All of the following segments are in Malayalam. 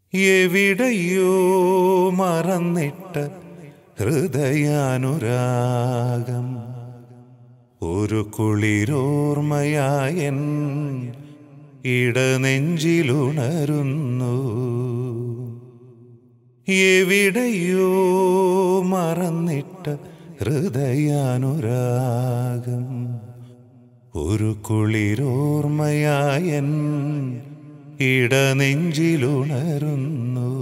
എവിടെയോ മറന്നിട്ട ഹൃദയാനുരാഗം ഒരു കുളിരോർമ്മയായൻ ഇടനെഞ്ചിലുണരുന്നു എവിടെയോ മറന്നിട്ട ഹൃദയാനുരാഗം ഒരു കുളിരോർമ്മയായൻ ഇടനെഞ്ചിലുണരുന്നു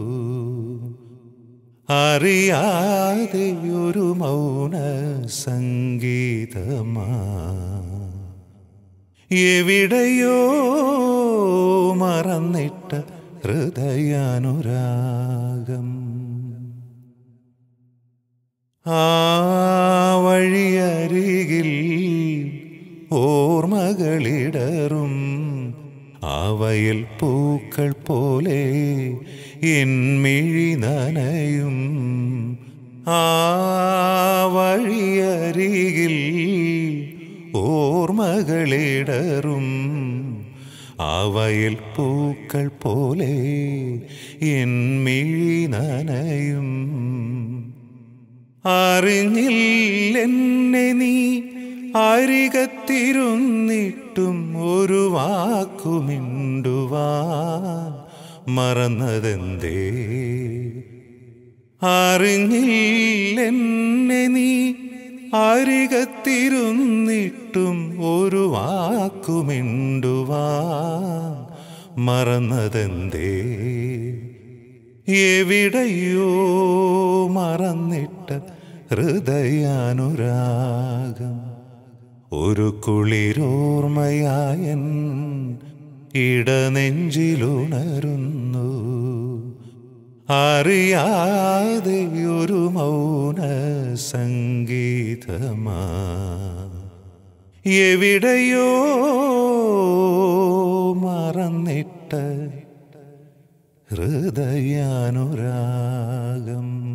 അറിയാതെ ഒരു മൗന സംഗീതമാ എവിടെയോ മറന്നിട്ട ഹൃദയാനുരാഗം ആ വഴിയരികിൽ ഓർമ്മകളിടറും അവയിൽ പൂക്കൾ പോലെ എന്മിഴി നനയും ആ വഴിയരികിൽ ഓർമ്മകളിടറും അവയിൽ പൂക്കൾ പോലെ എന്മിഴി നനയും അറിഞ്ഞില്ലെന്നെ നീ അരികത്തിരുന്നിട്ടും ഒരു വാക്കുമിണ്ടുവാൻ മറന്നതെന്തേ അറിഞ്ഞില്ലെന്നെ നീ അരികത്തിരുന്നിട്ടും ഒരു വാക്കുമിണ്ടുവാൻ മറന്നതെന്തേ എവിടെയോ മറന്നിട്ട ഹൃദയാനുരാഗം ഒരു കുളിരോർമ്മയായൻ ഇടനെഞ്ചിലുണരുന്നു അറിയാതെ ഒരു മൗന സംഗീതമാ എവിടെയോ മറന്നിട്ട ഹൃദയാനുരാഗം